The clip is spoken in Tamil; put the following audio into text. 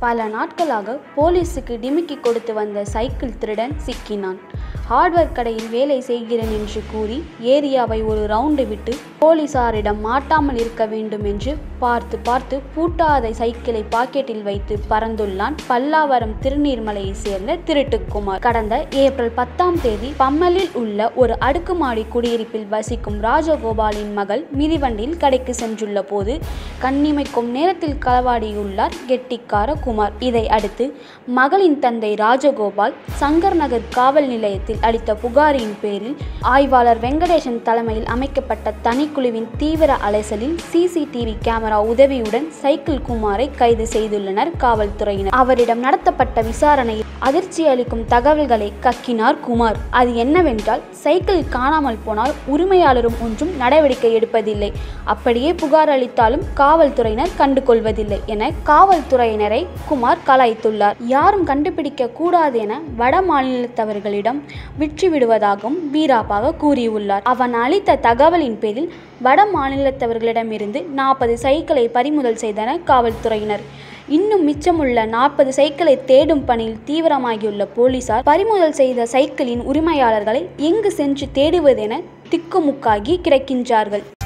பல நாட்களாக போலீசுக்கு டிமிக்கி கொடுத்து வந்த சைக்கிள் திருடன் சிக்கினான் ஹார்ட்வேர் கடையில் வேலை செய்கிறேன் என்று கூறி ஏரியாவை ஒரு ரவுண்டு விட்டு போலீசாரிடம் மாட்டாமல் இருக்க வேண்டும் என்று பார்த்து பார்த்து பூட்டாத சைக்கிளை பாக்கெட்டில் வைத்து பறந்துள்ளான் பல்லாவரம் திருநீர்மலையை சேர்ந்த திருட்டுக்குமார் கடந்த ஏப்ரல் பத்தாம் தேதி பம்மலில் உள்ள ஒரு அடுக்குமாடி குடியிருப்பில் வசிக்கும் ராஜகோபாலின் மகள் மிதிவண்டியில் கடைக்கு சென்றுள்ள போது கண்ணிமைக்கும் நேரத்தில் களவாடியுள்ளார் கெட்டிக்கார குமார் இதை அடுத்து மகளின் தந்தை ராஜகோபால் சங்கர் நகர் காவல் நிலையத்தில் அளித்த புகாரின் பேரில் ஆய்வாளர் வெங்கடேசன் தலைமையில் அமைக்கப்பட்ட தனிக்குழுவின் தீவிர அலைசலில் சிசிடிவி கேமரா உதவியுடன் சைக்கிள் குமாரை கைது செய்துள்ளனர் காவல்துறையினர் அவரிடம் நடத்தப்பட்ட விசாரணையில் அதிர்ச்சி அளிக்கும் தகவல்களை கக்கினார் குமார் அது என்னவென்றால் சைக்கிள் காணாமல் போனால் உரிமையாளரும் ஒன்றும் நடவடிக்கை எடுப்பதில்லை அப்படியே புகார் அளித்தாலும் காவல்துறையினர் கண்டுகொள்வதில்லை என காவல்துறையினரை குமார் கலாய்த்துள்ளார் யாரும் கண்டுபிடிக்க கூடாது என வட மாநிலத்தவர்களிடம் விற்று விடுவதாகவும் வீராப்பாக கூறியுள்ளார் அவன் அளித்த தகவலின் பேரில் வட மாநிலத்தவர்களிடமிருந்து நாற்பது சைக்கிளை பறிமுதல் செய்தனர் காவல்துறையினர் இன்னும் மிச்சமுள்ள நாற்பது சைக்கிளை தேடும் பணியில் தீவிரமாகியுள்ள போலீசார் பறிமுதல் செய்த சைக்கிளின் உரிமையாளர்களை எங்கு சென்று தேடுவதென திக்குமுக்காகி கிடக்கின்றார்கள்